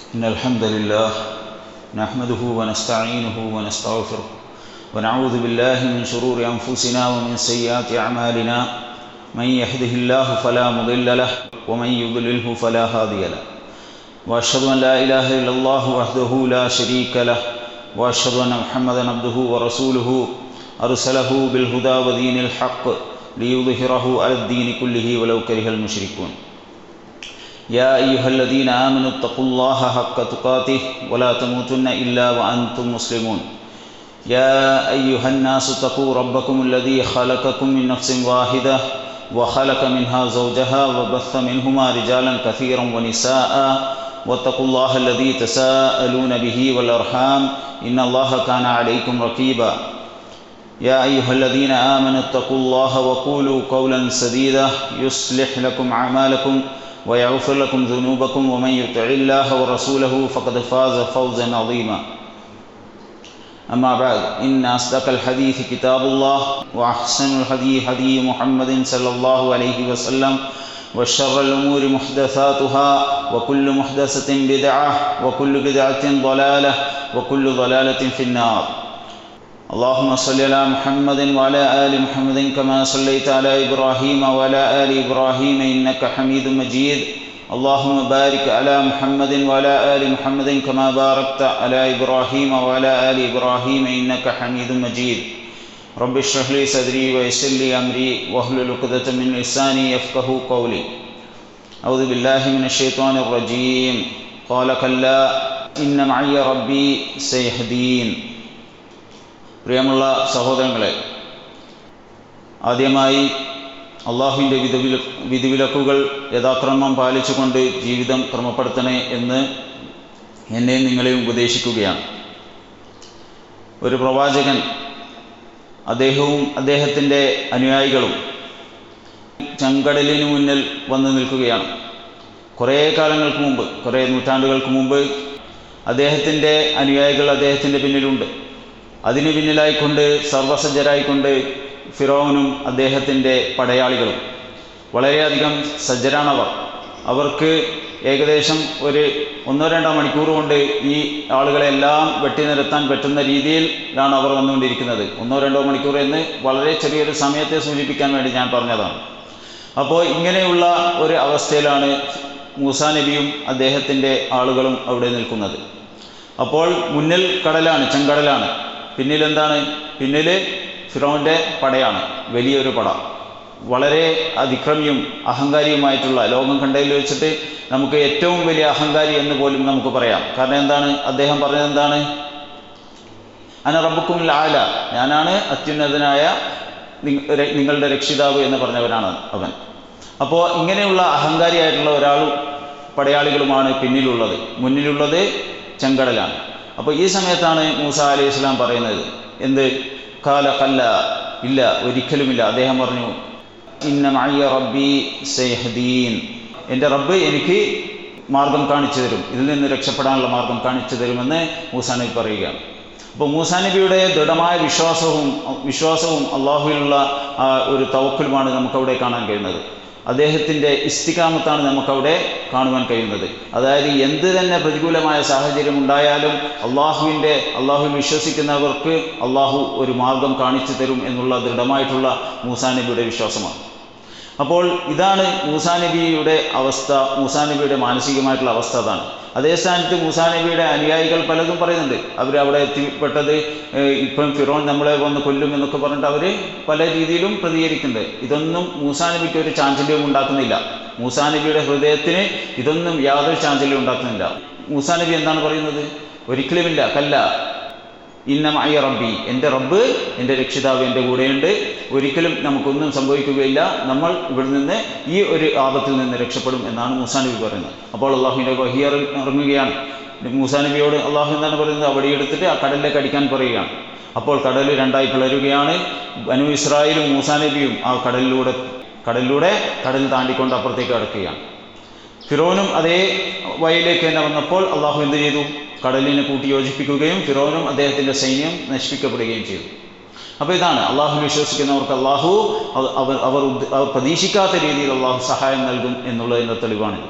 إن الحمد لله نحمده ونستعينه ونستغفره ونعوذ بالله من شرور أنفسنا ومن سيئات أعمالنا من يهده الله فلا مضل له ومن يضلله فلا هادي له وأشهد أن لا إله إلا الله وحده لا شريك له وأشهد أن محمدا عبده ورسوله أرسله بالهدى ودين الحق ليظهره على الدين كله ولو كره المشركون يا أيها الذين آمنوا اتقوا الله حق تقاته ولا تموتن إلا وأنتم مسلمون يا أيها الناس اتقوا ربكم الذي خلقكم من نفس واحدة وخلق منها زوجها وبث منهما رجالا كثيرا ونساء واتقوا الله الذي تساءلون به والأرحام إن الله كان عليكم رقيبا يا أيها الذين آمنوا اتقوا الله وقولوا قولا سديدا يصلح لكم أعمالكم ويغفر لكم ذنوبكم ومن يطع الله ورسوله فقد فاز فوزا عظيما أما بعد إن أصدق الحديث كتاب الله وأحسن الهدي هدي محمد صلى الله عليه وسلم وشر الأمور محدثاتها وكل محدثة بدعة وكل بدعة ضلالة وكل ضلالة في النار اللهم صل على محمد وعلى آل محمد كما صليت على إبراهيم وعلى آل إبراهيم إنك حميد مجيد اللهم بارك على محمد وعلى آل محمد كما باركت على إبراهيم وعلى آل إبراهيم إنك حميد مجيد رب اشرح لي صدري ويسر لي أمري واحلل عقدة من لساني يفقه قولي أعوذ بالله من الشيطان الرجيم قال كلا إن معي ربي سيهدين പ്രിയമുള്ള സഹോദരങ്ങളെ ആദ്യമായി അള്ളാഹുവിൻ്റെ വിധവില വിധിവിലക്കുകൾ യഥാക്രമം പാലിച്ചുകൊണ്ട് ജീവിതം ക്രമപ്പെടുത്തണേ എന്ന് എന്നെ നിങ്ങളെ ഉപദേശിക്കുകയാണ് ഒരു പ്രവാചകൻ അദ്ദേഹവും അദ്ദേഹത്തിൻ്റെ അനുയായികളും ചെങ്കടലിന് മുന്നിൽ വന്നു നിൽക്കുകയാണ് കുറേ കാലങ്ങൾക്ക് മുമ്പ് കുറേ നൂറ്റാണ്ടുകൾക്ക് മുമ്പ് അദ്ദേഹത്തിൻ്റെ അനുയായികൾ അദ്ദേഹത്തിൻ്റെ പിന്നിലുണ്ട് അതിനു പിന്നിലായിക്കൊണ്ട് സർവസജ്ജരായിക്കൊണ്ട് ഫിറോവനും അദ്ദേഹത്തിൻ്റെ പടയാളികളും വളരെയധികം സജ്ജരാണവർ അവർക്ക് ഏകദേശം ഒരു ഒന്നോ രണ്ടോ മണിക്കൂർ കൊണ്ട് ഈ ആളുകളെല്ലാം വെട്ടിനിരത്താൻ പറ്റുന്ന രീതിയിലാണ് അവർ വന്നുകൊണ്ടിരിക്കുന്നത് ഒന്നോ രണ്ടോ മണിക്കൂർ എന്ന് വളരെ ചെറിയൊരു സമയത്തെ സൂചിപ്പിക്കാൻ വേണ്ടി ഞാൻ പറഞ്ഞതാണ് അപ്പോൾ ഇങ്ങനെയുള്ള ഒരു അവസ്ഥയിലാണ് മൂസാ നബിയും അദ്ദേഹത്തിൻ്റെ ആളുകളും അവിടെ നിൽക്കുന്നത് അപ്പോൾ മുന്നിൽ കടലാണ് ചെങ്കടലാണ് പിന്നിൽ എന്താണ് പിന്നിൽ ഫിറോൻ്റെ പടയാണ് വലിയൊരു പട വളരെ അതിക്രമിയും അഹങ്കാരിയുമായിട്ടുള്ള ലോകം കണ്ടതിൽ വെച്ചിട്ട് നമുക്ക് ഏറ്റവും വലിയ അഹങ്കാരി എന്ന് പോലും നമുക്ക് പറയാം കാരണം എന്താണ് അദ്ദേഹം പറഞ്ഞത് എന്താണ് അന റബ്ബുക്കും ലാല ഞാനാണ് അത്യുന്നതനായ നിങ്ങളുടെ രക്ഷിതാവ് എന്ന് പറഞ്ഞവനാണ് അവൻ അപ്പോൾ ഇങ്ങനെയുള്ള അഹങ്കാരിയായിട്ടുള്ള ഒരാൾ പടയാളികളുമാണ് പിന്നിലുള്ളത് മുന്നിലുള്ളത് ചെങ്കടലാണ് അപ്പോൾ ഈ സമയത്താണ് മൂസ അലൈഹി ഇസ്ലാം പറയുന്നത് എന്ത് കാല കല്ല ഇല്ല ഒരിക്കലുമില്ല അദ്ദേഹം പറഞ്ഞു ഇന്ന മയ്യ റബ്ബി സൈഹദീൻ എൻ്റെ റബ്ബ് എനിക്ക് മാർഗം കാണിച്ചു തരും ഇതിൽ നിന്ന് രക്ഷപ്പെടാനുള്ള മാർഗം കാണിച്ചു തരുമെന്ന് മൂസാ നബി പറയുകയാണ് അപ്പോൾ മൂസാ നബിയുടെ ദൃഢമായ വിശ്വാസവും വിശ്വാസവും അള്ളാഹുവിലുള്ള ആ ഒരു തവക്കലുമാണ് നമുക്കവിടെ കാണാൻ കഴിയുന്നത് അദ്ദേഹത്തിൻ്റെ ഇസ്തികാമത്താണ് നമുക്കവിടെ കാണുവാൻ കഴിയുന്നത് അതായത് എന്ത് തന്നെ പ്രതികൂലമായ സാഹചര്യം ഉണ്ടായാലും അള്ളാഹുവിൻ്റെ അള്ളാഹുവിൽ വിശ്വസിക്കുന്നവർക്ക് അള്ളാഹു ഒരു മാർഗം കാണിച്ചു തരും എന്നുള്ള ദൃഢമായിട്ടുള്ള മൂസാനബിയുടെ വിശ്വാസമാണ് അപ്പോൾ ഇതാണ് മൂസാനബിയുടെ അവസ്ഥ മൂസാനബിയുടെ മാനസികമായിട്ടുള്ള അവസ്ഥ അതാണ് അതേ സ്ഥാനത്ത് മൂസാനബിയുടെ അനുയായികൾ പലതും പറയുന്നുണ്ട് അവർ അവിടെ എത്തിപ്പെട്ടത് ഇപ്പം ഫിറോൻ നമ്മളെ വന്ന് കൊല്ലും എന്നൊക്കെ പറഞ്ഞിട്ട് അവർ പല രീതിയിലും പ്രതികരിക്കുന്നുണ്ട് ഇതൊന്നും മൂസാനബിക്ക് ഒരു ചാഞ്ചല്യവും ഉണ്ടാക്കുന്നില്ല മൂസാനബിയുടെ ഹൃദയത്തിന് ഇതൊന്നും യാതൊരു ചാഞ്ചല്യവും ഉണ്ടാക്കുന്നില്ല മൂസാനബി എന്താണ് പറയുന്നത് ഒരിക്കലുമില്ല കല്ല ഇന്നമായ റബ്ബി എൻ്റെ റബ്ബ് എൻ്റെ രക്ഷിതാവ് എൻ്റെ കൂടെയുണ്ട് ഒരിക്കലും നമുക്കൊന്നും സംഭവിക്കുകയില്ല നമ്മൾ ഇവിടെ നിന്ന് ഈ ഒരു ആപത്തിൽ നിന്ന് രക്ഷപ്പെടും എന്നാണ് മൂസാനബി പറയുന്നത് അപ്പോൾ അള്ളാഹുവിൻ്റെ വഹിയർ ഇറങ്ങുകയാണ് മൂസാനബിയോട് അള്ളാഹു എന്താണ് പറയുന്നത് അവിടെ എടുത്തിട്ട് ആ കടലിലേക്ക് അടിക്കാൻ പറയുകയാണ് അപ്പോൾ കടൽ രണ്ടായി പിളരുകയാണ് അനു ഇസ്രായേലും മൂസാനബിയും ആ കടലിലൂടെ കടലിലൂടെ കടൽ താണ്ടിക്കൊണ്ട് അപ്പുറത്തേക്ക് അടക്കുകയാണ് ഫിറോനും അതേ വഴിയിലേക്ക് തന്നെ വന്നപ്പോൾ അള്ളാഹു എന്ത് ചെയ്തു കടലിനെ കൂട്ടി യോജിപ്പിക്കുകയും ഫിറോനും അദ്ദേഹത്തിൻ്റെ സൈന്യം നശിപ്പിക്കപ്പെടുകയും ചെയ്തു അപ്പോൾ ഇതാണ് അള്ളാഹു വിശ്വസിക്കുന്നവർക്ക് അള്ളാഹു അവർ അവർ ഉദ്ദ- അവർ പ്രതീക്ഷിക്കാത്ത രീതിയിൽ അള്ളാഹു സഹായം നൽകും എന്നുള്ളതിൻ്റെ തെളിവാണിത്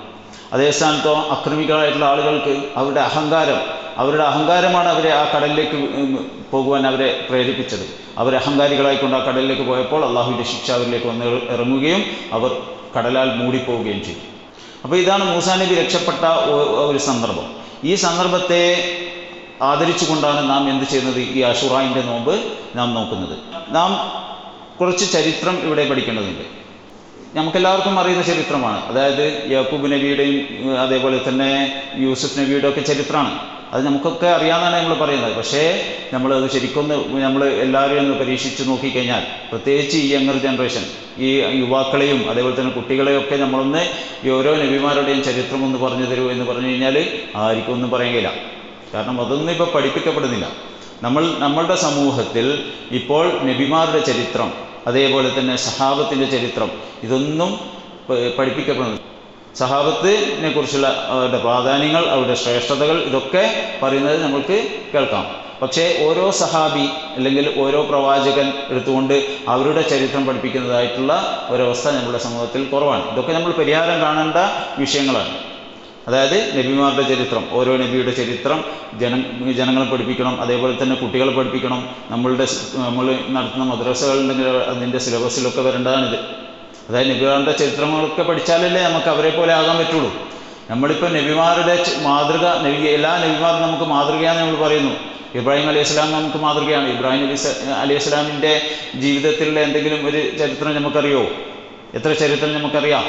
അതേ സ്ഥാനത്തോ അക്രമികളായിട്ടുള്ള ആളുകൾക്ക് അവരുടെ അഹങ്കാരം അവരുടെ അഹങ്കാരമാണ് അവരെ ആ കടലിലേക്ക് ഉം, പോകുവാൻ അവരെ പ്രേരിപ്പിച്ചത് അവർ അഹങ്കാരികളായിക്കൊണ്ട് ആ കടലിലേക്ക് പോയപ്പോൾ അള്ളാഹുവിൻ്റെ ശിക്ഷ അവരിലേക്ക് വന്ന് ഇറങ്ങുകയും അവർ കടലാൽ മൂടിപ്പോവുകയും ചെയ്തു അപ്പോൾ ഇതാണ് മൂസാ നബി രക്ഷപ്പെട്ട ഒ- ഒരു സന്ദർഭം ഈ സന്ദർഭത്തെ ആദരിച്ചുകൊണ്ടാണ് നാം എന്ത് ചെയ്യുന്നത് ഈ അഷുറായിൻ്റെ നോമ്പ് നാം നോക്കുന്നത് നാം കുറച്ച് ചരിത്രം ഇവിടെ പഠിക്കേണ്ടതുണ്ട് നമുക്കെല്ലാവർക്കും അറിയുന്ന ചരിത്രമാണ് അതായത് യാക്കൂബ് നബിയുടെയും ഉം, അതേപോലെ തന്നെ യൂസുഫ് നബിയുടെ ഒക്കെ ചരിത്രമാണ് അത് നമുക്കൊക്കെ അറിയാമെന്നാണ് നമ്മൾ പറയുന്നത് പക്ഷേ നമ്മളത് ശരിക്കൊന്ന് നമ്മൾ എല്ലാവരെയും ഒന്ന് പരീക്ഷിച്ച് നോക്കിക്കഴിഞ്ഞാൽ പ്രത്യേകിച്ച് ഈ യങ്ങർ ജനറേഷൻ ഈ യുവാക്കളെയും അതേപോലെ തന്നെ കുട്ടികളെയും ഒക്കെ നമ്മളൊന്ന് ഈ ഓരോ നബിമാരുടെയും ചരിത്രം ഒന്ന് പറഞ്ഞു തരൂ എന്ന് പറഞ്ഞു കഴിഞ്ഞാൽ ആർക്കും ഒന്നും പറയുകയില്ല കാരണം അതൊന്നും ഇപ്പോൾ പഠിപ്പിക്കപ്പെടുന്നില്ല നമ്മൾ നമ്മളുടെ സമൂഹത്തിൽ ഇപ്പോൾ നബിമാരുടെ ചരിത്രം അതേപോലെ തന്നെ സഹാബത്തിൻ്റെ ചരിത്രം ഇതൊന്നും പ- പഠിപ്പിക്കപ്പെടുന്നു സഹാബത്തിനെ കുറിച്ചുള്ള അവരുടെ പ്രാധാന്യങ്ങൾ അവരുടെ ശ്രേഷ്ഠതകൾ ഇതൊക്കെ പറയുന്നത് നമുക്ക് കേൾക്കാം പക്ഷേ ഓരോ സഹാബി അല്ലെങ്കിൽ ഓരോ പ്രവാചകൻ എടുത്തുകൊണ്ട് അവരുടെ ചരിത്രം പഠിപ്പിക്കുന്നതായിട്ടുള്ള ഒരവസ്ഥ നമ്മുടെ സമൂഹത്തിൽ കുറവാണ് ഇതൊക്കെ നമ്മൾ പരിഹാരം കാണേണ്ട വിഷയങ്ങളാണ് അതായത് നബിമാരുടെ ചരിത്രം ഓരോ നബിയുടെ ചരിത്രം ജന ജനങ്ങളെ പഠിപ്പിക്കണം അതേപോലെ തന്നെ കുട്ടികളെ പഠിപ്പിക്കണം നമ്മളുടെ സ്- നമ്മൾ നടത്തുന്ന മദ്രസകളുണ്ടെങ്കിൽ അതിൻ്റെ സിലബസിലൊക്കെ വരേണ്ടതാണിത് അതായത് നബിമാരുടെ ചരിത്രങ്ങളൊക്കെ പഠിച്ചാലല്ലേ നമുക്ക് അവരെ പോലെ ആകാൻ പറ്റുള്ളൂ നമ്മളിപ്പോൾ നബിമാരുടെ ച- മാതൃക നബി എല്ലാ നബിമാരും നമുക്ക് മാതൃകയാണെന്ന് നമ്മൾ പറയുന്നു ഇബ്രാഹിം അലൈഹി സ്വലാം നമുക്ക് മാതൃകയാണ് ഇബ്രാഹിം അലി അലൈഹി സ്വലാമിൻ്റെ ജീവിതത്തിലുള്ള എന്തെങ്കിലും ഒരു ചരിത്രം നമുക്കറിയോ എത്ര ചരിത്രം നമുക്കറിയാം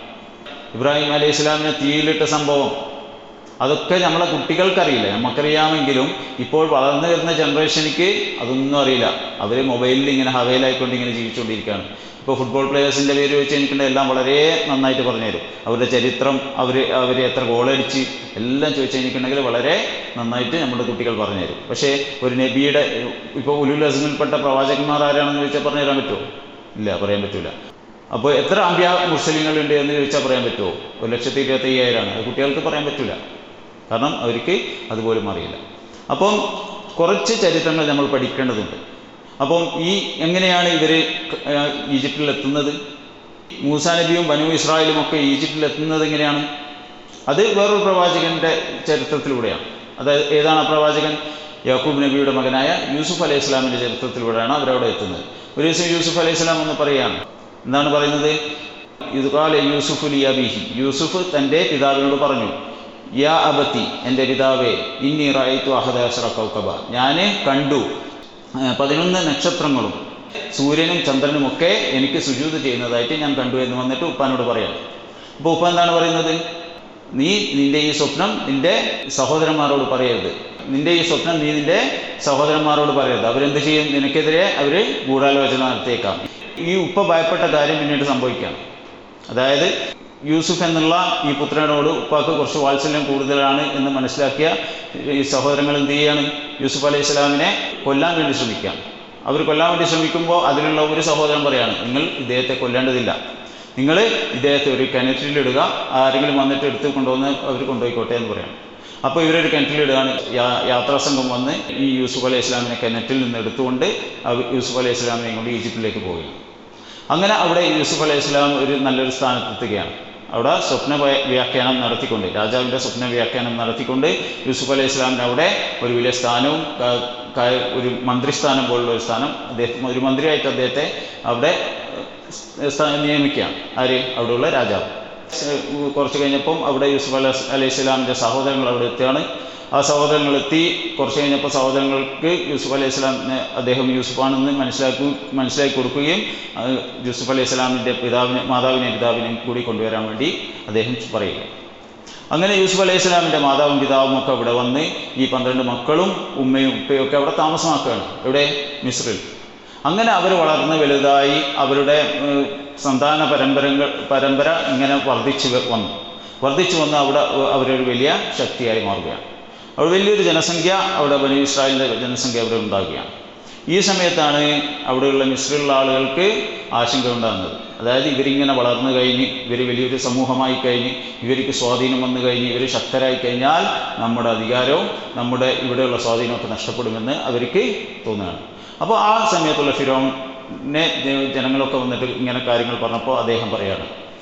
ഇബ്രാഹിം അലൈഹി ഇസ്ലാമിനെ തീയിലിട്ട സംഭവം അതൊക്കെ നമ്മളെ കുട്ടികൾക്കറിയില്ല നമുക്കറിയാമെങ്കിലും ഇപ്പോൾ വളർന്നു വരുന്ന ജനറേഷനിക്ക് അതൊന്നും അറിയില്ല അവർ മൊബൈലിൽ ഇങ്ങനെ ഹവയിലായിക്കൊണ്ട് ഇങ്ങനെ ജീവിച്ചുകൊണ്ടിരിക്കുകയാണ് ഇപ്പോൾ ഫുട്ബോൾ പ്ലേയേഴ്സിൻ്റെ പേര് വെച്ച് എനിക്കുണ്ട് എല്ലാം വളരെ നന്നായിട്ട് പറഞ്ഞുതരും അവരുടെ ചരിത്രം അവർ അവർ എത്ര ഗോളടിച്ച് എല്ലാം ചോദിച്ചു കഴിഞ്ഞിട്ടുണ്ടെങ്കിൽ വളരെ നന്നായിട്ട് നമ്മുടെ കുട്ടികൾ പറഞ്ഞുതരും പക്ഷേ ഒരു നബിയുടെ ഇപ്പോൾ ഉലുൽ അസ്മിൽപ്പെട്ട പ്രവാചകന്മാർ ആരാണെന്ന് ചോദിച്ചാൽ പറഞ്ഞു തരാൻ പറ്റുമോ ഇല്ല പറയാൻ പറ്റില്ല അപ്പോൾ എത്ര അമ്പ്യ മുസ്ലിങ്ങളുണ്ട് എന്ന് ചോദിച്ചാൽ പറയാൻ പറ്റുമോ ഒരു ലക്ഷത്തി ഇരുപത്തി അയ്യായിരമാണ് അത് കുട്ടികൾക്ക് പറയാൻ പറ്റില്ല കാരണം അവർക്ക് അതുപോലും അറിയില്ല അപ്പം കുറച്ച് ചരിത്രങ്ങൾ നമ്മൾ പഠിക്കേണ്ടതുണ്ട് അപ്പം ഈ എങ്ങനെയാണ് ഇവർ ഈജിപ്തിൽ എത്തുന്നത് മൂസാ നബിയും ബനു ഇസ്രായേലും ഒക്കെ ഈജിപ്തിൽ എത്തുന്നത് എങ്ങനെയാണ് അത് വേറൊരു പ്രവാചകന്റെ ചരിത്രത്തിലൂടെയാണ് അതായത് ഏതാണ് ആ പ്രവാചകൻ യാക്കൂബ് നബിയുടെ മകനായ യൂസുഫ് അലൈഹി ഇസ്ലാമിൻ്റെ ചരിത്രത്തിലൂടെയാണ് അവരവിടെ എത്തുന്നത് ഒരു ദിവസം യൂസുഫ് അലൈഹി ഇസ്ലാം എന്ന് പറയുകയാണ് എന്താണ് പറയുന്നത് ഇതുകാല യൂസുഫ് ലി അബിഹി യൂസുഫ് തൻ്റെ പിതാവിനോട് പറഞ്ഞു യാ അബത്തി എൻ്റെ പിതാവേ ഇന്നി റായിത്തു അഹദാശ്ര കൗക്കബ ഞാൻ കണ്ടു ആ, പതിനൊന്ന് നക്ഷത്രങ്ങളും സൂര്യനും ചന്ദ്രനും ഒക്കെ എനിക്ക് സുജൂത് ചെയ്യുന്നതായിട്ട് ഞാൻ കണ്ടു എന്ന് വന്നിട്ട് ഉപ്പാനോട് പറയാം അപ്പോൾ ഉപ്പ എന്താണ് പറയുന്നത് നീ നിന്റെ ഈ സ്വപ്നം നിന്റെ സഹോദരന്മാരോട് പറയരുത് നിന്റെ ഈ സ്വപ്നം നീ നിന്റെ സഹോദരന്മാരോട് പറയരുത് അവരെന്ത് ചെയ്യും നിനക്കെതിരെ അവർ ഗൂഢാലോചന നടത്തിയേക്കാം ഈ ഉപ്പ ഭയപ്പെട്ട കാര്യം പിന്നീട് സംഭവിക്കാം അതായത് യൂസുഫ് എന്നുള്ള ഈ പുത്രനോട് ഉപ്പാക്ക് കുറച്ച് വാത്സല്യം കൂടുതലാണ് എന്ന് മനസ്സിലാക്കിയ ഈ സഹോദരങ്ങൾ എന്ത് ചെയ്യാണ് യൂസുഫ് അലൈഹി സ്വലാമിനെ കൊല്ലാൻ വേണ്ടി ശ്രമിക്കാം അവർ കൊല്ലാൻ വേണ്ടി ശ്രമിക്കുമ്പോൾ അതിലുള്ള ഒരു സഹോദരൻ പറയാണ് നിങ്ങൾ ഇദ്ദേഹത്തെ കൊല്ലേണ്ടതില്ല നിങ്ങൾ ഇദ്ദേഹത്തെ ഒരു കിണറ്റിലിടുക ആരെങ്കിലും വന്നിട്ട് എടുത്ത് കൊണ്ടുവന്ന് അവർ കൊണ്ടുപോയിക്കോട്ടെ എന്ന് പറയണം അപ്പോൾ ഇവരൊരു കിണറ്റിലിടുകയാണ് യാ- യാത്രാ സംഘം വന്ന് ഈ യൂസുഫ് അലൈഹി ഇസ്ലാമിനെ കിണറ്റിൽ നിന്ന് എടുത്തുകൊണ്ട് അവർ യൂസുഫ് അലൈഹി ഇസ്ലാമിനെ കൊണ്ട് ഈജിപ്തിലേക്ക് പോവുകയാണ് അങ്ങനെ അവിടെ യൂസുഫ് അലൈഹി ഇസ്ലാം ഒരു നല്ലൊരു സ്ഥാനത്തെത്തുകയാണ് അവിടെ സ്വപ്ന വ്യ- വ്യാഖ്യാനം നടത്തിക്കൊണ്ട് രാജാവിൻ്റെ സ്വപ്ന വ്യാഖ്യാനം നടത്തിക്കൊണ്ട് യൂസുഫ് അലൈഹി ഇസ്ലാമിന് അവിടെ ഒരു വലിയ സ്ഥാനവും ക- ക- ഒരു മന്ത്രിസ്ഥാനം പോലുള്ള ഒരു സ്ഥാനം അദ്ദേഹം ഒരു മന്ത്രിയായിട്ട് അദ്ദേഹത്തെ അവിടെ ഏഹ്, സ്ഥാ- നിയമിക്കുകയാണ് ആര് അവിടെയുള്ള രാജാവ് ഏഹ്, കുറച്ച് കഴിഞ്ഞപ്പം അവിടെ യൂസുഫ് അലൈഹി അലൈഹി ഇസ്ലാമിൻ്റെ സഹോദരങ്ങൾ അവിടെ എത്തുകയാണ് ആ സഹോദരങ്ങൾ എത്തി കുറച്ച് കഴിഞ്ഞപ്പോൾ സഹോദരങ്ങൾക്ക് യൂസുഫ് അലൈഹി സ്വലാമിനെ അദ്ദേഹം യൂസുഫാണെന്ന് മനസ്സിലാക്കി മനസ്സിലാക്കി കൊടുക്കുകയും അത് യൂസുഫ് അലൈഹി സ്വലാമിൻ്റെ പിതാവിനെ മാതാവിനെയും പിതാവിനെയും കൂടി കൊണ്ടുവരാൻ വേണ്ടി അദ്ദേഹം പറയുക അങ്ങനെ യൂസുഫ് അലൈഹി സ്വലാമിൻ്റെ മാതാവും പിതാവും ഒക്കെ ഇവിടെ വന്ന് ഈ പന്ത്രണ്ട് മക്കളും ഉമ്മയും ഉപ്പയും ഒക്കെ അവിടെ താമസമാക്കുകയാണ് ഇവിടെ മിസ്രിൽ അങ്ങനെ അവർ വളർന്ന് വലുതായി അവരുടെ ഏഹ്, സന്താന പരമ്പരകൾ പരമ്പര ഇങ്ങനെ വർദ്ധിച്ചു വ- വന്നു വർദ്ധിച്ചു വന്ന് അവിടെ അവരൊരു വലിയ ശക്തിയായി മാറുകയാണ് അവിടെ വലിയൊരു ജനസംഖ്യ അവിടെ ബനി ഇസ്രായേലിൻ്റെ ജനസംഖ്യ അവിടെ ഉണ്ടാകുകയാണ് ഈ സമയത്താണ് അവിടെയുള്ള മിശ്രിലുള്ള ആളുകൾക്ക് ആശങ്ക ഉണ്ടാകുന്നത് അതായത് ഇവരിങ്ങനെ വളർന്നു കഴിഞ്ഞ് ഇവർ വലിയൊരു സമൂഹമായി കഴിഞ്ഞ് ഇവർക്ക് സ്വാധീനം വന്നു കഴിഞ്ഞ് ഇവർ ശക്തരായി കഴിഞ്ഞാൽ നമ്മുടെ അധികാരവും നമ്മുടെ ഇവിടെയുള്ള സ്വാധീനമൊക്കെ നഷ്ടപ്പെടുമെന്ന് അവർക്ക് തോന്നുകയാണ് അപ്പോൾ ആ സമയത്തുള്ള ഫിറോനെ ജനങ്ങളൊക്കെ വന്നിട്ട് ഇങ്ങനെ കാര്യങ്ങൾ പറഞ്ഞപ്പോൾ അദ്ദേഹം പറയാണ്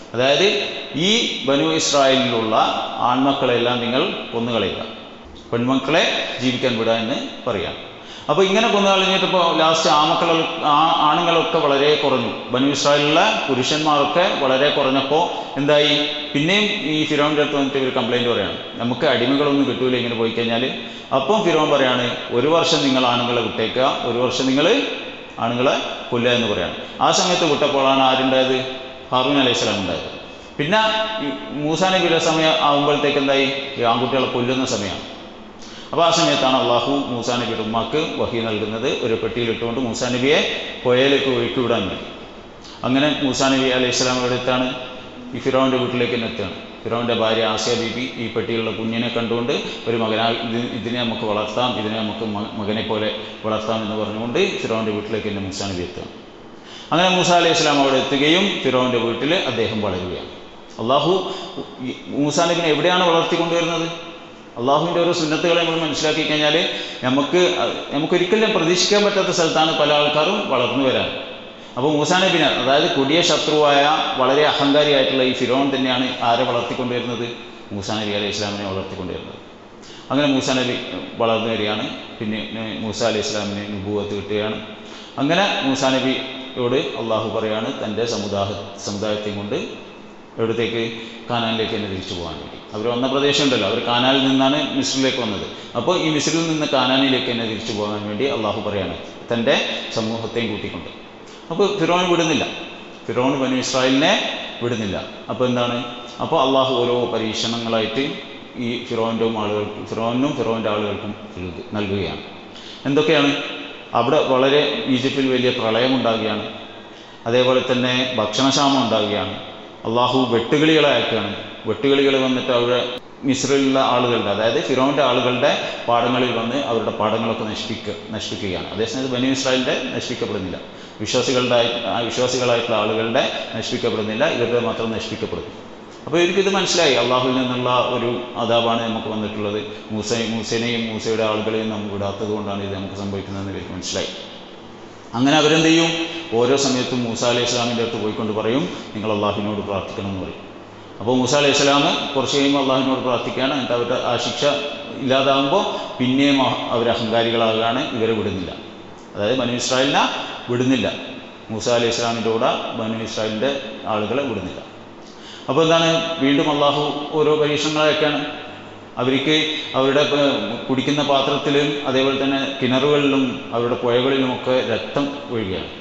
അതായത് ഈ ബനു ഇസ്രായേലിലുള്ള ആൺമക്കളെല്ലാം നിങ്ങൾ കൊന്നുകളയുക പെൺമക്കളെ ജീവിക്കാൻ വിടുക എന്ന് പറയാം അപ്പോൾ ഇങ്ങനെ കൊന്നു കളഞ്ഞിട്ടിപ്പോൾ ലാസ്റ്റ് ആമക്കൾ ആ ആണുങ്ങളൊക്കെ വളരെ കുറഞ്ഞു ബനു ഇസ്രായേലിലുള്ള പുരുഷന്മാരൊക്കെ വളരെ കുറഞ്ഞപ്പോൾ എന്തായി പിന്നെയും ഈ ഫിറോൻ്റെ അടുത്ത് വന്നിട്ട് ഇവർ കംപ്ലൈൻറ്റ് പറയാണ് നമുക്ക് അടിമകളൊന്നും കിട്ടൂല ഇങ്ങനെ പോയി കഴിഞ്ഞാൽ അപ്പം ഫിറോൻ പറയാണ് ഒരു വർഷം നിങ്ങൾ ആണുങ്ങളെ വിട്ടേക്കുക ഒരു വർഷം നിങ്ങൾ ആണുങ്ങളെ കൊല്ലുക എന്ന് പറയാണ് ആ സമയത്ത് വിട്ടപ്പോഴാണ് ആരുണ്ടായത് ഹാറൂൻ അലൈഹി സ്വലാം ഉണ്ടായത് പിന്നെ ഈ മൂസാ നബിയുടെ സമയം ആകുമ്പോഴത്തേക്ക് എന്തായി ഈ ആൺകുട്ടികളെ കൊല്ലുന്ന സമയമാണ് അപ്പോൾ ആ സമയത്താണ് അള്ളാഹു മൂസാ നബിയുടെ ഉമ്മാക്ക് വഹി നൽകുന്നത് ഒരു പെട്ടിയിലിട്ടുകൊണ്ട് മൂസാ നബിയെ പുഴയിലേക്ക് ഒഴുക്കി വിടാൻ വേണ്ടി അങ്ങനെ മൂസാ നബി അലൈഹി സ്വലാം എവിടെ എത്താണ് ഈ ഫിറോൻ്റെ വീട്ടിലേക്ക് തന്നെ എത്തുകയാണ് ഫിറോൻ്റെ ഭാര്യ ആസിയ ബീബി ഈ പെട്ടിയിലുള്ള കുഞ്ഞിനെ കണ്ടുകൊണ്ട് ഒരു മകനാ ഇത് ഇതിനെ നമുക്ക് വളർത്താം ഇതിനെ നമുക്ക് മ- മകനെ പോലെ വളർത്താം എന്ന് പറഞ്ഞുകൊണ്ട് ഫിറോൻ്റെ വീട്ടിലേക്ക് തന്നെ മൂസാ നബി എത്തുകയാണ് അങ്ങനെ മൂസ അലൈഹി സ്വലാം അവിടെ എത്തുകയും ഫിറോൻ്റെ വീട്ടിൽ അദ്ദേഹം വളരുകയാണ് അള്ളാഹു ഈ മൂസാ നബിനെ എവിടെയാണ് വളർത്തിക്കൊണ്ടുവരുന്നത് അള്ളാഹുവിൻ്റെ ഓരോ സുന്നത്തുകളെ നമ്മൾ മനസ്സിലാക്കി കഴിഞ്ഞാൽ നമുക്ക് അഹ് നമുക്കൊരിക്കലും പ്രതീക്ഷിക്കാൻ പറ്റാത്ത സ്ഥലത്താണ് പല ആൾക്കാരും വളർന്നു വരാൻ അപ്പോൾ മൂസാ നബിനെ അതായത് കൊടിയ ശത്രുവായ വളരെ അഹങ്കാരിയായിട്ടുള്ള ഈ ഫിറോൺ തന്നെയാണ് ആരെ വളർത്തിക്കൊണ്ടുവരുന്നത് മൂസാ നബി അലൈഹി ഇസ്ലാമിനെ വളർത്തിക്കൊണ്ടുവരുന്നത് അങ്ങനെ മൂസാ നബി വളർന്നു വരികയാണ് പിന്നെ ഏർ മൂസ അലൈഹി ഇസ്ലാമിന് നുബൂവത്ത് കിട്ടുകയാണ് അങ്ങനെ മൂസാ നബിയോട് അള്ളാഹു പറയാണ് തൻ്റെ സമുദായ സമുദായത്തെയും കൊണ്ട് എവിടത്തേക്ക് കാനാലിലേക്ക് തന്നെ തിരിച്ചു പോകാൻ വേണ്ടി അവർ വന്ന പ്രദേശം ഉണ്ടല്ലോ അവർ കാനാലിൽ നിന്നാണ് മിസ്രിലേക്ക് വന്നത് അപ്പോൾ ഈ മിസ്രിൽ നിന്ന് കാനാനിലേക്ക് തന്നെ തിരിച്ചു പോകാൻ വേണ്ടി അള്ളാഹു പറയാണ് തൻ്റെ സമൂഹത്തെയും കൂട്ടിക്കൊണ്ട് അപ്പോൾ ഫിറോൻ വിടുന്നില്ല ഫിറോൻ ബനു ഇസ്രായേലിനെ വിടുന്നില്ല അപ്പോൾ എന്താണ് അപ്പോൾ അള്ളാഹു ഓരോ പരീക്ഷണങ്ങളായിട്ട് ഈ ഫിറോൻ്റെ ആളുകൾക്കും ഫിറോനും ഫിറോൻ്റെ ആളുകൾക്കും നൽകു- നൽകുകയാണ് എന്തൊക്കെയാണ് അവിടെ വളരെ ഈജിപ്തിൽ വലിയ പ്രളയം ഉണ്ടാകുകയാണ് അതേപോലെ തന്നെ ഭക്ഷണക്ഷാമം ഉണ്ടാവുകയാണ് അള്ളാഹു വെട്ടുകിളികളെ അയക്കുകയാണ് വെട്ടുകിളികൾ വന്നിട്ട് അവിടെ മിസ്രിലുള്ള ആളുകളുടെ അതായത് ഫിറോൻ്റെ ആളുകളുടെ പാടങ്ങളിൽ വന്ന് അവരുടെ പാടങ്ങളൊക്കെ നശിപ്പിക്കുക നശിപ്പിക്കുകയാണ് അതേസമയത്ത് ബനു ഇസ്രായേലിൻ്റെ നശിപ്പിക്കപ്പെടുന്നില്ല വിശ്വാസികളുടെ ആ വിശ്വാസികളായിട്ടുള്ള ആളുകളുടെ നശിപ്പിക്കപ്പെടുന്നില്ല ഇവരുടെ മാത്രം നശിപ്പിക്കപ്പെടുന്നു അപ്പോൾ ഇവർക്കിത് മനസ്സിലായി അള്ളാഹുവിൽ നിന്നുള്ള ഒരു അതാപാണ് നമുക്ക് വന്നിട്ടുള്ളത് മൂസ മൂസേനെയും മൂസയുടെ ആളുകളെയും നമുക്ക് വിടാത്തത് കൊണ്ടാണ് ഇത് നമുക്ക് സംഭവിക്കുന്നതെന്ന് ഇവർക്ക് മനസ്സിലായി അങ്ങനെ അവരെന്ത് ചെയ്യും ഓരോ സമയത്തും മൂസ അലൈഹി ഇസ്ലാമിൻ്റെ അടുത്ത് പോയിക്കൊണ്ട് പറയും നിങ്ങൾ അള്ളാഹുവിനോട് പ്രാർത്ഥിക്കണം എന്ന് പറയും അപ്പോൾ മൂസ അലൈഹി ഇസ്ലാം കുറച്ച് കഴിയുമ്പോൾ അള്ളാഹുവിനോട് പ്രാർത്ഥിക്കുകയാണ് എന്നിട്ട് അവരുടെ ആ ശിക്ഷ ഇല്ലാതാകുമ്പോൾ പിന്നെയും അഹ- അവർ അഹങ്കാരികളാകുകയാണ് ഇവരെ വിടുന്നില്ല അതായത് ബനു ഇസ്രായേലിനെ വിടുന്നില്ല മൂസ അലൈഹി ഇസ്ലാമിൻ്റെ കൂടെ ബനു ഇസ്രായേലിൻ്റെ ആളുകളെ വിടുന്നില്ല അപ്പോൾ എന്താണ് വീണ്ടും അള്ളാഹു ഓരോ പരീക്ഷണങ്ങളൊക്കെയാണ് അവർക്ക് അവരുടെ പ- കുടിക്കുന്ന പാത്രത്തിലും അതേപോലെ തന്നെ കിണറുകളിലും അവരുടെ പുഴകളിലുമൊക്കെ രക്തം ഒഴുകുകയാണ്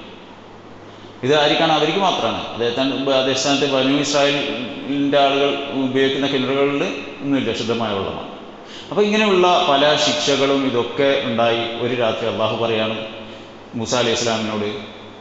ഇത് ആർക്കാണ് അവർക്ക് മാത്രമാണ് അദ്ദേഹത്തിന് അതേസ്ഥാനത്ത് ബനു ഇസ്രായേലിൻ്റെ ആളുകൾ ഉപയോഗിക്കുന്ന കിണറുകളിൽ ഒന്നുമില്ല ശുദ്ധമായ വെള്ളമാണ് അപ്പോൾ ഇങ്ങനെയുള്ള പല ശിക്ഷകളും ഇതൊക്കെ ഉണ്ടായി ഒരു രാത്രി അള്ളാഹു പറയാണ് മൂസ അലൈഹി ഇസ്ലാമിനോട്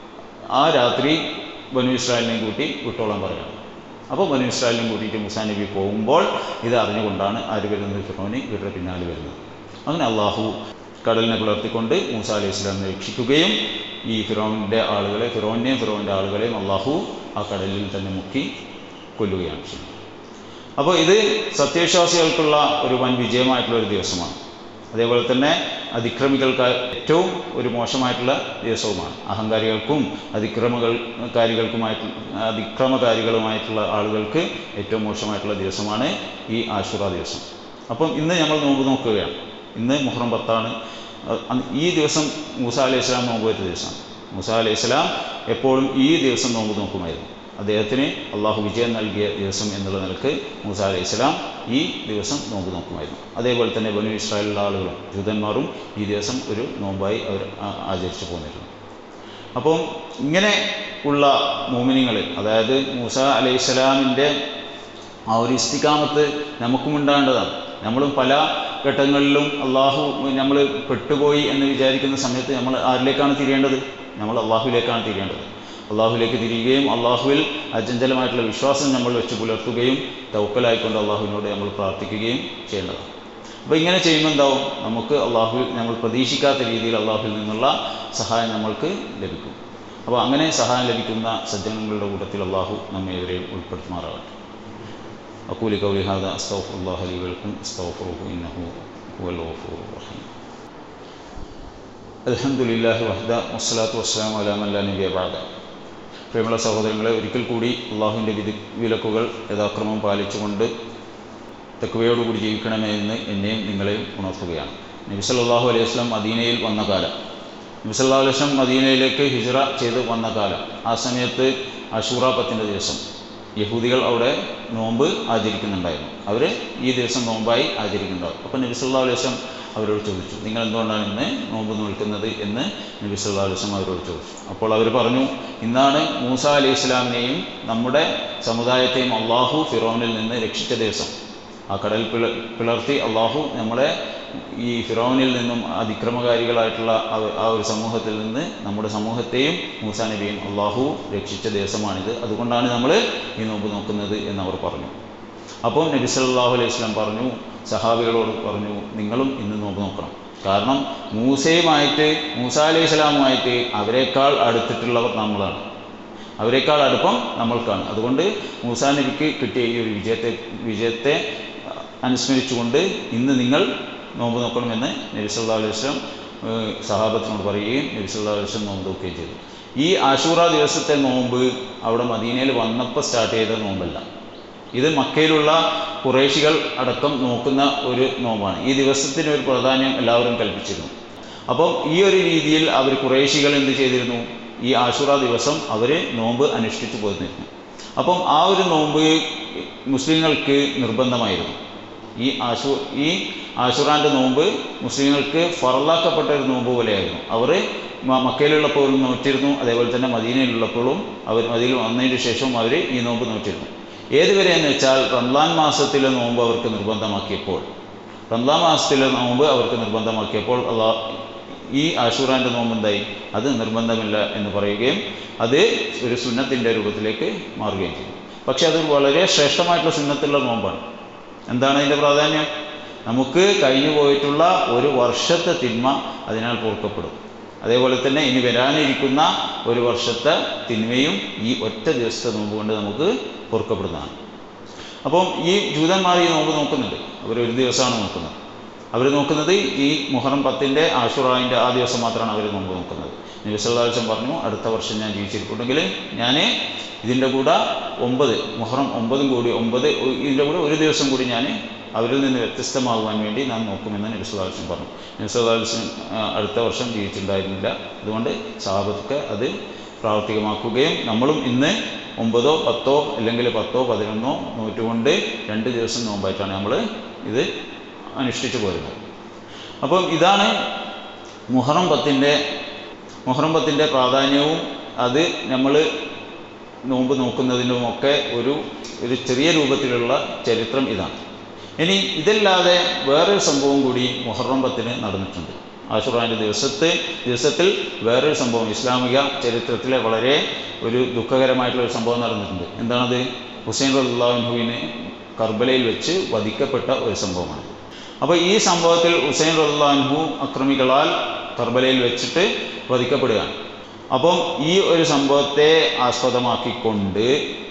ആ രാത്രി ബനു ഇസ്രായേലിനെയും കൂട്ടി വിട്ടോളാൻ പറയാണ് അപ്പോൾ ബനു ഇസ്രായേലിനും കൂട്ടിയിട്ട് മുസാ നബി പോകുമ്പോൾ ഇത് അറിഞ്ഞുകൊണ്ടാണ് ആര് വരുന്നത് ഫിറോന് ഇവരുടെ പിന്നാലെ വരുന്നത് അങ്ങനെ അള്ളാഹു കടലിനെ പുലർത്തിക്കൊണ്ട് മൂസ അലൈഹി ഇസ്ലാമിനെ രക്ഷിക്കുകയും ഈ ഫിറോണിൻ്റെ ആളുകളെ ഫിറോനെയും ഫിറോൻ്റെ ആളുകളെയും അള്ളാഹു ആ കടലിൽ തന്നെ മുക്കി കൊല്ലുകയാണ് ചെയ്യുന്നത് അപ്പോൾ ഇത് സത്യവിശ്വാസികൾക്കുള്ള ഒരു വൻ വിജയമായിട്ടുള്ള ഒരു ദിവസമാണ് അതേപോലെ തന്നെ അതിക്രമികൾക്ക് ഏറ്റവും ഒരു മോശമായിട്ടുള്ള ദിവസവുമാണ് അഹങ്കാരികൾക്കും അതിക്രമകൾ കാരികൾക്കുമായിട്ടുള്ള അതിക്രമകാരികളുമായിട്ടുള്ള ആളുകൾക്ക് ഏറ്റവും മോശമായിട്ടുള്ള ദിവസമാണ് ഈ ആശുറ ദിവസം അപ്പം ഇന്ന് നമ്മൾ നോമ്പ് നോക്കുകയാണ് ഇന്ന് മുഹറം പത്താണ് അഹ് അന്ന് ഈ ദിവസം മൂസ അലൈഹി സ്വലാം നോമ്പ് വെച്ച ദിവസമാണ് മൂസ അലൈഹി സ്വലാം എപ്പോഴും ഈ ദിവസം നോമ്പ് നോക്കുമായിരുന്നു അദ്ദേഹത്തിന് അള്ളാഹു വിജയം നൽകിയ ദിവസം എന്നുള്ള നിലക്ക് മൂസ അലൈഹി സ്വലാം ഈ ദിവസം നോമ്പ് നോക്കുമായിരുന്നു അതേപോലെ തന്നെ ബനു ഇസ്രായേലിലുള്ള ആളുകളും ജൂതന്മാരും ഈ ദിവസം ഒരു നോമ്പായി അവർ ആ- ആചരിച്ചു പോന്നിരുന്നു അപ്പം ഇങ്ങനെ ഉള്ള മോമിനിങ്ങൾ അതായത് മൂസ അലൈഹി സ്വലാമിൻ്റെ ആ ഒരു ഇസ്തിക്കാമത്ത് നമുക്കും ഉണ്ടാകേണ്ടതാണ് നമ്മളും പല ഘട്ടങ്ങളിലും അള്ളാഹു നമ്മൾ പെട്ടുപോയി എന്ന് വിചാരിക്കുന്ന സമയത്ത് നമ്മൾ ആരിലേക്കാണ് തിരിയേണ്ടത് നമ്മൾ അള്ളാഹുവിലേക്കാണ് തിരിയേണ്ടത് അള്ളാഹുവിലേക്ക് തിരിയുകയും അള്ളാഹുവിൽ അചഞ്ചലമായിട്ടുള്ള വിശ്വാസം നമ്മൾ വെച്ച് പുലർത്തുകയും തൗക്കലായിക്കൊണ്ട് അള്ളാഹുവിനോട് നമ്മൾ പ്രാർത്ഥിക്കുകയും ചെയ്യേണ്ടതാണ് അപ്പോൾ ഇങ്ങനെ ചെയ്യുമ്പോൾ എന്താവും നമുക്ക് അള്ളാഹു നമ്മൾ പ്രതീക്ഷിക്കാത്ത രീതിയിൽ അള്ളാഹുവിൽ നിന്നുള്ള സഹായം നമ്മൾക്ക് ലഭിക്കും അപ്പോൾ അങ്ങനെ സഹായം ലഭിക്കുന്ന സജ്ജനങ്ങളുടെ കൂട്ടത്തിൽ അള്ളാഹു നമ്മെ ഇവരെയും ഉൾപ്പെടുത്തുമാറാകട്ടെ أقول قولي هذا أستغفر الله لي ولكم استغفروه إنه هو الغفور الرحيم الحمد لله وحده والصلاة والسلام على من لا نبي بعده പ്രിയമുള്ള സഹോദരങ്ങളെ ഒരിക്കൽ കൂടി അള്ളാഹുവിൻ്റെ വിധി വിലക്കുകൾ യഥാക്രമം പാലിച്ചുകൊണ്ട് തെക്കുവയോടുകൂടി ജീവിക്കണമേ എന്ന് എന്നെയും നിങ്ങളെയും ഉണർത്തുകയാണ് നബി സല്ലല്ലാഹു അലൈഹി വസല്ലം മദീനയിൽ വന്ന കാലം നബി സല്ലല്ലാഹു അലൈഹി വസല്ലം മദീനയിലേക്ക് ഹിജ്റ ചെയ്ത് വന്ന കാലം ആ സമയത്ത് അഷൂറ പത്തിൻ്റെ ദിവസം യഹൂദികൾ അവിടെ നോമ്പ് ആചരിക്കുന്നുണ്ടായിരുന്നു അവർ ഈ ദിവസം നോമ്പായി ആചരിക്കുന്നുണ്ടാവും അപ്പോൾ നബി സല്ലല്ലാഹു അലൈഹി വസല്ലം അവരോട് ചോദിച്ചു നിങ്ങൾ എന്തുകൊണ്ടാണ് ഇന്ന് നോമ്പ് നോൽക്കുന്നത് എന്ന് നബി സല്ലല്ലാഹു അലൈഹി വസല്ലം അവരോട് ചോദിച്ചു അപ്പോൾ അവർ പറഞ്ഞു ഇന്നാണ് മൂസ അലൈഹി ഇസ്ലാമിനെയും നമ്മുടെ സമുദായത്തെയും അള്ളാഹു ഫിറോനിൽ നിന്ന് രക്ഷിച്ച ദിവസം ആ കടൽ പിള പിളർത്തി അള്ളാഹു നമ്മളെ ഈ ഫിറോനിൽ നിന്നും അതിക്രമകാരികളായിട്ടുള്ള ആ- ആ ഒരു സമൂഹത്തിൽ നിന്ന് നമ്മുടെ സമൂഹത്തെയും മൂസാ നബിയും അള്ളാഹു രക്ഷിച്ച ദിവസമാണിത് അതുകൊണ്ടാണ് നമ്മൾ ഈ നോമ്പ് നോക്കുന്നത് എന്നവർ പറഞ്ഞു അപ്പോൾ നബി സല്ലല്ലാഹു അലൈഹി വസല്ലം പറഞ്ഞു സഹാബികളോട് പറഞ്ഞു നിങ്ങളും ഇന്ന് നോമ്പ് നോക്കണം കാരണം മൂസയുമായിട്ട് മൂസ അലൈഹി സ്വലാമുമായിട്ട് അവരെക്കാൾ അടുത്തിട്ടുള്ളവർ നമ്മളാണ് അവരെക്കാൾ അടുപ്പം നമ്മൾക്കാണ് അതുകൊണ്ട് മൂസാ നബിക്ക് കിട്ടിയ ഈ ഒരു വിജയത്തെ വിജയത്തെ അനുസ്മരിച്ചുകൊണ്ട് ഇന്ന് നിങ്ങൾ നോമ്പ് നോക്കണമെന്ന് നബി സല്ലല്ലാഹു അലൈഹി വസല്ലം ഏഹ്, സഹാബത്തിനോട് പറയുകയും നബി സല്ലല്ലാഹു അലൈഹി വസല്ലം നോമ്പ് നോക്കുകയും ചെയ്തു ഈ ആഷൂറ ദിവസത്തെ നോമ്പ് അവിടെ മദീനയിൽ വന്നപ്പോൾ സ്റ്റാർട്ട് ചെയ്ത നോമ്പല്ല ഇത് മക്കയിലുള്ള കുറേശികൾ അടക്കം നോക്കുന്ന ഒരു നോമ്പാണ് ഈ ദിവസത്തിന് ഒരു പ്രാധാന്യം എല്ലാവരും കൽപ്പിച്ചിരുന്നു അപ്പം ഈ ഒരു രീതിയിൽ അവർ കുറേശികൾ എന്ത് ചെയ്തിരുന്നു ഈ ആഷുറ ദിവസം അവർ നോമ്പ് അനുഷ്ഠിച്ചു പോന്നിരുന്നു അപ്പം ആ ഒരു നോമ്പ് മുസ്ലിങ്ങൾക്ക് നിർബന്ധമായിരുന്നു ഈ ആശു ഈ ആഷുറാൻ്റെ നോമ്പ് മുസ്ലിങ്ങൾക്ക് ഫറലാക്കപ്പെട്ട ഒരു നോമ്പ് പോലെയായിരുന്നു അവർ മക്കയിലുള്ളപ്പോഴും നോറ്റിരുന്നു അതേപോലെ തന്നെ മദീനയിലുള്ളപ്പോഴും അവർ മദീനയിൽ വന്നതിന് ശേഷവും അവർ ഈ നോമ്പ് നോറ്റിരുന്നു ഏതുവരെ എന്ന് വെച്ചാൽ റംലാൻ മാസത്തിലെ നോമ്പ് അവർക്ക് നിർബന്ധമാക്കിയപ്പോൾ റംലാൻ മാസത്തിലെ നോമ്പ് അവർക്ക് നിർബന്ധമാക്കിയപ്പോൾ അള്ളാ ഈ ആഷൂറാൻ്റെ നോമ്പ് എന്തായി അത് നിർബന്ധമില്ല എന്ന് പറയുകയും അത് ഒരു സുന്നത്തിൻ്റെ രൂപത്തിലേക്ക് മാറുകയും ചെയ്തു പക്ഷേ അത് വളരെ ശ്രേഷ്ഠമായിട്ടുള്ള സുന്നത്തുള്ള നോമ്പാണ് എന്താണ് അതിൻ്റെ പ്രാധാന്യം നമുക്ക് കഴിഞ്ഞു പോയിട്ടുള്ള ഒരു വർഷത്തെ തിന്മ അതിനാൽ പൊറുക്കപ്പെടും അതേപോലെ തന്നെ ഇനി വരാനിരിക്കുന്ന ഒരു വർഷത്തെ തിന്മയും ഈ ഒറ്റ ദിവസത്തെ നോമ്പ് കൊണ്ട് നമുക്ക് പൊറുക്കപ്പെടുന്നതാണ് അപ്പം ഈ ജൂതന്മാർ ഈ നോമ്പ് നോക്കുന്നുണ്ട് അവർ ഒരു ദിവസമാണ് നോക്കുന്നത് അവർ നോക്കുന്നത് ഈ മുഹറം പത്തിൻ്റെ ആഷുറായിൻ്റെ ആ ദിവസം മാത്രമാണ് അവർ നോമ്പ് നോക്കുന്നത് നബിസല്ലാസം പറഞ്ഞു അടുത്ത വർഷം ഞാൻ ജീവിച്ചിരിപ്പുണ്ടെങ്കിൽ ഞാൻ ഇതിൻ്റെ കൂടെ ഒമ്പത് മുഹറം ഒമ്പതും കൂടി ഒമ്പത് ഇതിൻ്റെ കൂടെ ഒരു ദിവസം കൂടി ഞാൻ അവരിൽ നിന്ന് വ്യത്യസ്തമാകുവാൻ വേണ്ടി ഞാൻ നോക്കുമെന്ന് നബിസ്വലാസം പറഞ്ഞു നബിസ്വലാസം അടുത്ത വർഷം ജീവിച്ചിട്ടുണ്ടായിരുന്നില്ല അതുകൊണ്ട് സാഹബത്തൊക്കെ അത് പ്രാവർത്തികമാക്കുകയും നമ്മളും ഇന്ന് ഒമ്പതോ പത്തോ അല്ലെങ്കിൽ പത്തോ പതിനൊന്നോ നൂറ്റുകൊണ്ട് രണ്ട് ദിവസം നോമ്പായിട്ടാണ് നമ്മൾ ഇത് അനുഷ്ഠിച്ചു പോരുന്നത് അപ്പം ഇതാണ് മുഹറം പത്തിൻ്റെ മുഹറം പത്തിൻ്റെ പ്രാധാന്യവും അത് നമ്മൾ നോമ്പ് നോക്കുന്നതിനുമൊക്കെ ഒരു ഒരു ചെറിയ രൂപത്തിലുള്ള ചരിത്രം ഇതാണ് ഇനി ഇതല്ലാതെ വേറൊരു സംഭവം കൂടി മുഹറം പത്തിന് നടന്നിട്ടുണ്ട് ആഷുറാൻ്റെ ദിവസത്തെ ദിവസത്തിൽ വേറൊരു സംഭവം ഇസ്ലാമിക ചരിത്രത്തിലെ വളരെ ഒരു ദുഃഖകരമായിട്ടുള്ള ഒരു സംഭവം നടന്നിട്ടുണ്ട് എന്താണത് ഹുസൈൻ റല്ലാഹുവിന് കർബലയിൽ വെച്ച് വധിക്കപ്പെട്ട ഒരു സംഭവമാണ് അപ്പോൾ ഈ സംഭവത്തിൽ ഹുസൈൻ റല്ലാഹു അക്രമികളാൽ കർബലയിൽ വെച്ചിട്ട് വധിക്കപ്പെടുകയാണ് അപ്പം ഈ ഒരു സംഭവത്തെ ആസ്പദമാക്കിക്കൊണ്ട്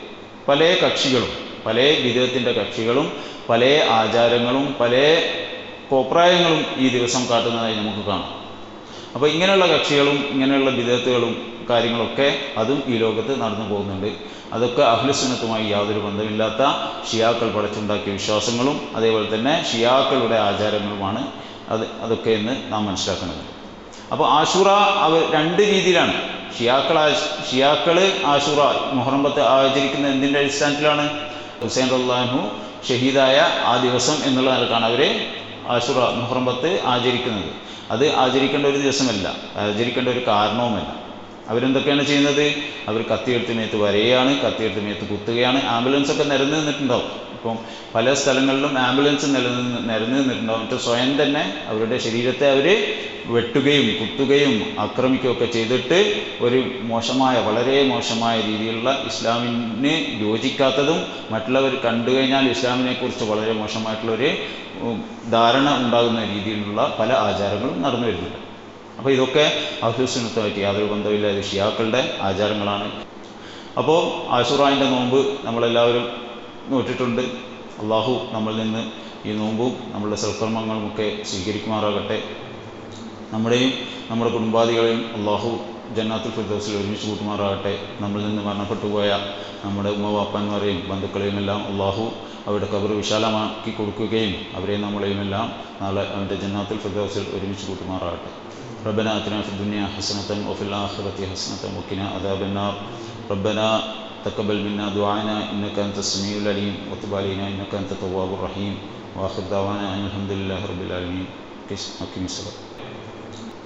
പല കക്ഷികളും പല വിധത്തിൻ്റെ കക്ഷികളും പല ആചാരങ്ങളും പല കോപ്രായങ്ങളും ഈ ദിവസം കാട്ടുന്നതായി നമുക്ക് കാണാം അപ്പോൾ ഇങ്ങനെയുള്ള കക്ഷികളും ഇങ്ങനെയുള്ള വിധത്തുകളും കാര്യങ്ങളൊക്കെ അതും ഈ ലോകത്ത് നടന്നു പോകുന്നുണ്ട് അതൊക്കെ അഹ്ലുസുന്നത്തുമായി യാതൊരു ബന്ധമില്ലാത്ത ഷിയാക്കൾ പടച്ചുണ്ടാക്കിയ വിശ്വാസങ്ങളും അതേപോലെ തന്നെ ഷിയാക്കളുടെ ആചാരങ്ങളുമാണ് അത് അതൊക്കെ എന്ന് നാം മനസ്സിലാക്കുന്നത് അപ്പോൾ ആഷുറ അവർ രണ്ട് രീതിയിലാണ് ഷിയാക്കൾ ഷിയാക്കൾ ആഷുറ മുഹറം പത്ത് ആചരിക്കുന്ന എന്തിൻ്റെ അടിസ്ഥാനത്തിലാണ് ഹുസൈൻ റല്ലാഹു ഷഹീദായ ആ ദിവസം എന്നുള്ള നിലക്കാണ് അവർ ആഷുറ മുഹറം പത്ത് ആചരിക്കുന്നത് അത് ആചരിക്കേണ്ട ഒരു ദിവസമല്ല ആചരിക്കേണ്ട ഒരു കാരണവുമല്ല അവരെന്തൊക്കെയാണ് ചെയ്യുന്നത് അവർ കത്തിയെടുത്ത് മേത്ത് വരയാണ് കത്തിയെടുത്ത് മേത്ത് കുത്തുകയാണ് ആംബുലൻസ് ഒക്കെ നിരന്ന് നിന്നിട്ടുണ്ടാവും ഇപ്പം പല സ്ഥലങ്ങളിലും ആംബുലൻസ് നിലനിന്ന് നിരന്ന് നിന്നിട്ടുണ്ടാവും എന്നിട്ട് സ്വയം തന്നെ അവരുടെ ശരീരത്തെ അവർ വെട്ടുകയും കുത്തുകയും ആക്രമിക്കുകയൊക്കെ ചെയ്തിട്ട് ഒരു മോശമായ വളരെ മോശമായ രീതിയിലുള്ള ഇസ്ലാമിന് യോജിക്കാത്തതും മറ്റുള്ളവർ കണ്ടു കഴിഞ്ഞാൽ ഇസ്ലാമിനെ കുറിച്ച് വളരെ മോശമായിട്ടുള്ള ഒരു ഉം, ധാരണ ഉണ്ടാകുന്ന രീതിയിലുള്ള പല ആചാരങ്ങളും നടന്നു വരുന്നുണ്ട് അപ്പോൾ ഇതൊക്കെ അഹ്ലുസുന്നത്തുമായിട്ട് യാതൊരു ബന്ധമില്ല ഇത് ഷിയാക്കളുടെ ആചാരങ്ങളാണ് അപ്പോൾ ആഷുറായിൻ്റെ നോമ്പ് നമ്മളെല്ലാവരും നോറ്റിട്ടുണ്ട് അള്ളാഹു നമ്മളിൽ നിന്ന് ഈ നോമ്പും നമ്മളുടെ സൽക്കർമ്മങ്ങളുമൊക്കെ സ്വീകരിക്കുമാറാകട്ടെ നമ്മുടെയും നമ്മുടെ കുടുംബാദികളെയും അള്ളാഹു ജന്നാത്തുൽ ഫിർദൗസിൽ ഒരുമിച്ച് കൂട്ടുമാറാകട്ടെ നമ്മളിൽ നിന്ന് മരണപ്പെട്ടു പോയ നമ്മുടെ ഉമ്മ വാപ്പന്മാരെയും ബന്ധുക്കളെയും എല്ലാം അള്ളാഹു അവരുടെ കബർ വിശാലമാക്കി കൊടുക്കുകയും അവരെയും നമ്മളെയും എല്ലാം നാളെ അവൻ്റെ ജന്നാത്തുൽ ഫിർദൗസിൽ ഒരുമിച്ച് കൂട്ടുമാറാകട്ടെ ربنا آتنا في الدنيا حسنة وفي الآخرة حسنة وقنا عذاب النار ربنا تقبل منا دعانا إنك أنت السميع العليم وتب علينا إنك أنت التواب الرحيم وآخر دعوانا أن الحمد لله رب العالمين أقم الصلاة